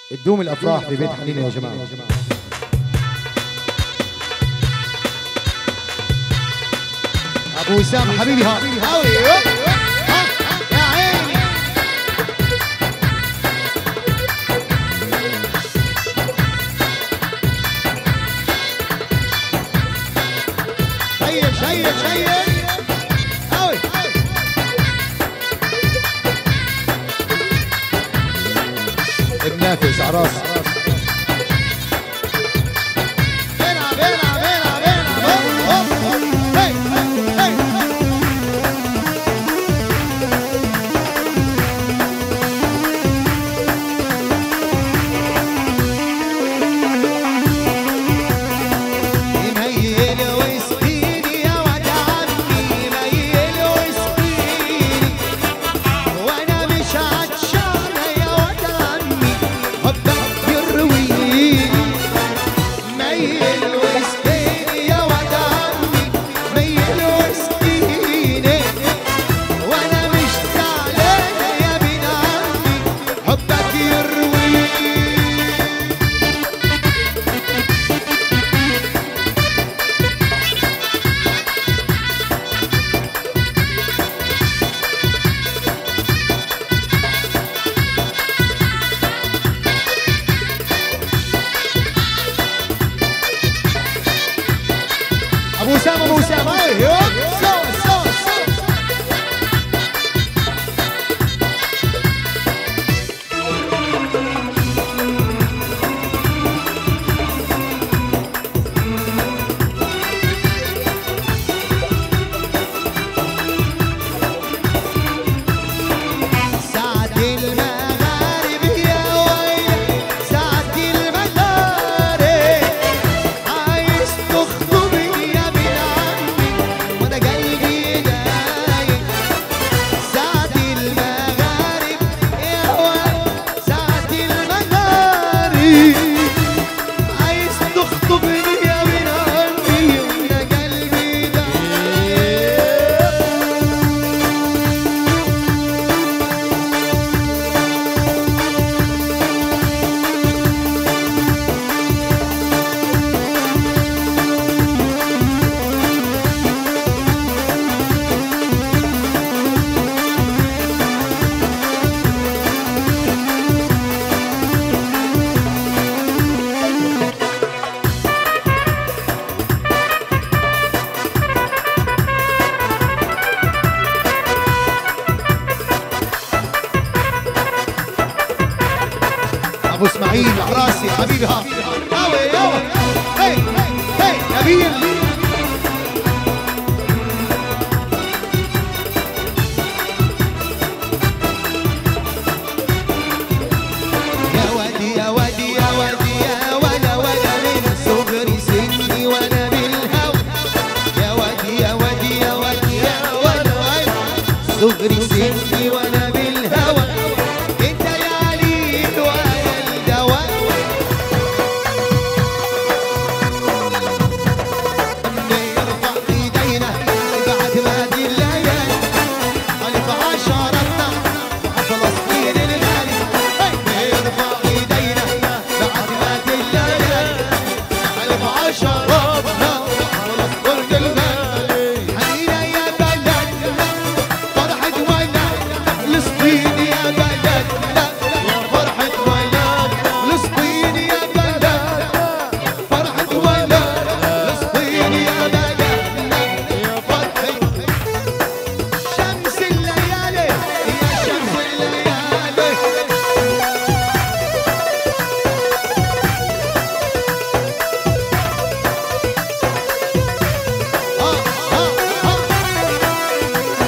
تدوم الافراح في بيت حنين يا جماعه ابو وسام حبيبي ها هاوي ها يا عيني شيك شيك شيك هاوي النافس عراس بينا بينا بينا بينا هوب هوب هي هي ميل وسقيني يا ولد عمي ميل وسقيني وانا مش عطشان يا ولد عمي حبك يرويني ميل وسقيني يا ولد عمي ميل وسقيني وانا مش زعلان يا بن عمي حبك يرويني ابو اسامه ابو اسامه ايوه سوا سوا سوا ساعة المغارب يا ويلي ساعة المغارب عايز تخطبني يا بن عمي وانا قلبي دايق ساعة المغارب يا ويلي ساعة المغارب عايز تخطبني يا بن عمي وانا قلبي دايق ابو اسماعيل عراسي حبيبي ها ياوي ياوي هي هي نبيل يا ودي يا ودي يا ودي يا ولا ولا من صغري سني وانا بالهوى يا ودي يا ودي يا ودي يا ولا ولا صغري سني وانا بالهوى انت يا علي وانا الدواء نرفع ايدينا بعد ما دي الليالي ألف عشرتنا مع فلسطين الغالي نرفع ايدينا بعد ما دي الليالي ألف عشرتنا مع فلسطين الغالي حنينا يا بلدنا فرحة ولد فلسطين يا بلدنا فرحة ولد فلسطين يا بلدنا فرحة ولد فلسطين يا بلدنا فرحة شمس الليالي يا شمس الليالي ها ها ها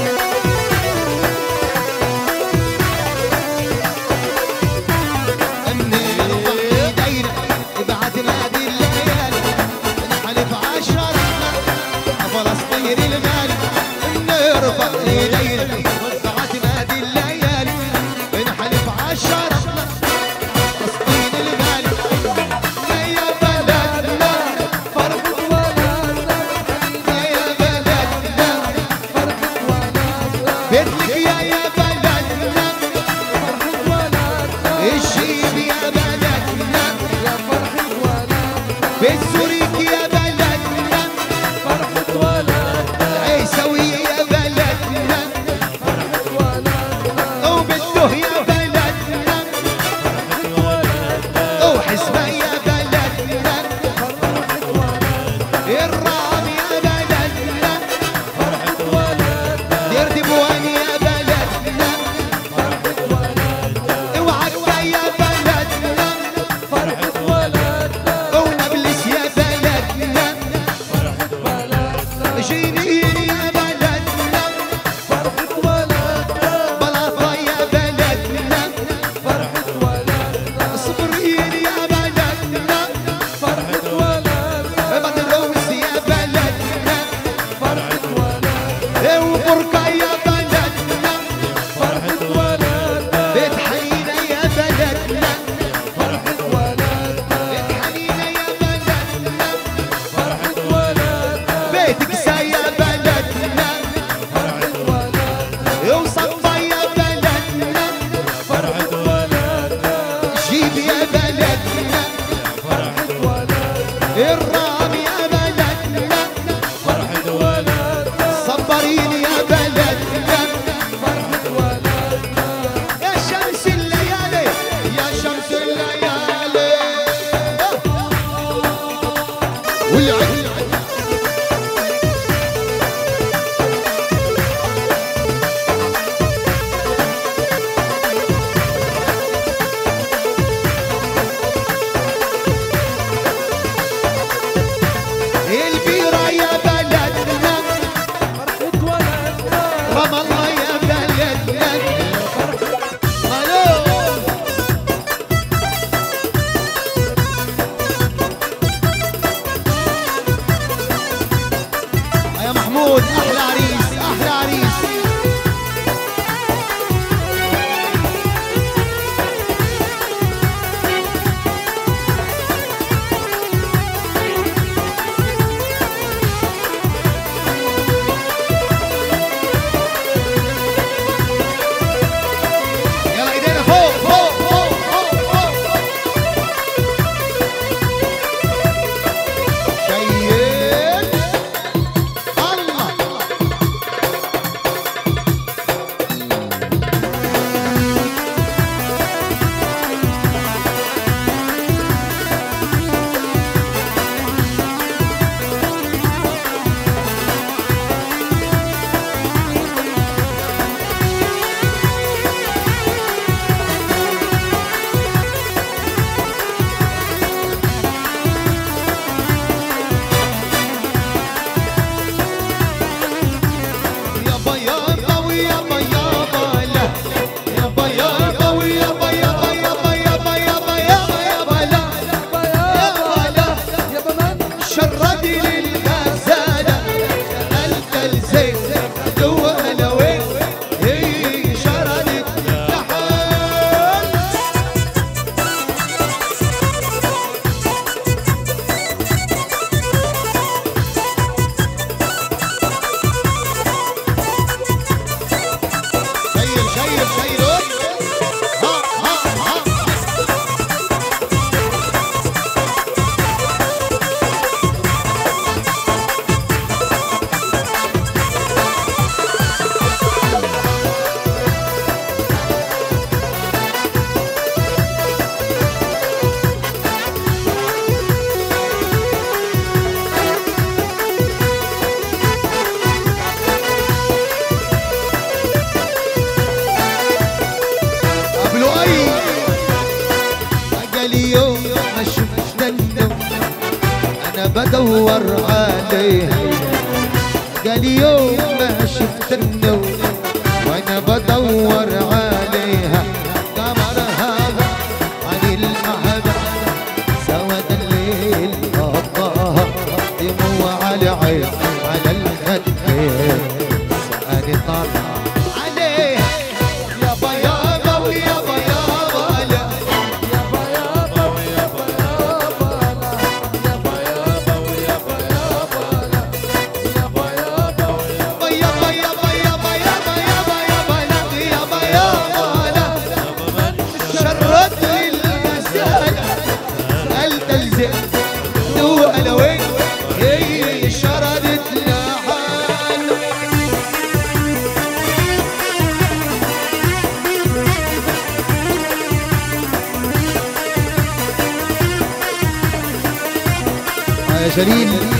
نرفع ايدينا بعد ما دي الليالي نحلف عشرنا فلسطين الغالي نرفع ايدينا بعد ما دي الليالي نحلف عشرنا فلسطين الغالي يا بلدنا فرحة ولدنا يا بلدنا فرحة ولدنا بيتلك يا يا بلدنا الشيب يا بلدنا بالزوريك يا بلدنا فرحة ولدنا عيسوية يا بلدنا فرحة ولدنا وبالده يا بلدنا فرحة ولدنا وحسبة يا بلدنا فرحة ولدنا الرام يا بلدنا فرحة ولدنا دير دبوان يا بلدنا فرحة ولدنا وعكا يا بلدنا فرحة ولدنا ونبلس يا بلدنا فرحة ولدنا جنين يا بلدنا فرحة ولدنا بلاطة يا بلدنا فرحة ولدنا صبرين يا بلدنا فرحة ولدنا بدروس يا بلدنا فرحة ولدنا وبركة يا بلدنا فرحة ولدنا بيت حنينة يا بلدنا فرحة ولدنا بيت حنينة يا بلدنا فرحة ولدنا بيت قسا يا بلدنا فرحة ولدنا وصفا يا بلدنا فرحة ولدنا جيب يا بلدنا فرحة ولدنا الرام يا بلدنا فرحة ولدنا صبرين يا بلدنا فرحة ولدنا يا شمس الليالي يا شمس الليالي والعين البيرة يا بلدنا فرحة ولدنا رام الله يا بلدنا الو يا محمود احلى عريس احلى عريس يلا ايدينا فوق فوق فوق فوق فوق شيد الله يابا يابا ويابا يابا لا يابا يابا ويابا يابا يابا يابا يابا يابا يابا لا يابا يابا لا يابا من شردي للغزالة سألت الزين دوها وين هي شردت لحال شيل شيل شيل ها ها ها قبل اي قال يوم ما شفت النوم انا بدور عليه قال يوم ما شفت النوم وانا بدور عليها قمر هذا عن المحبة سواد الليل غطاها دموع على عين على الخدين سألي طلع عليه يابا يابا ويابا يابا لا يابا يابا ويابا يابا لا يابا يابا ويابا يابا لا يابا يابا يا جليل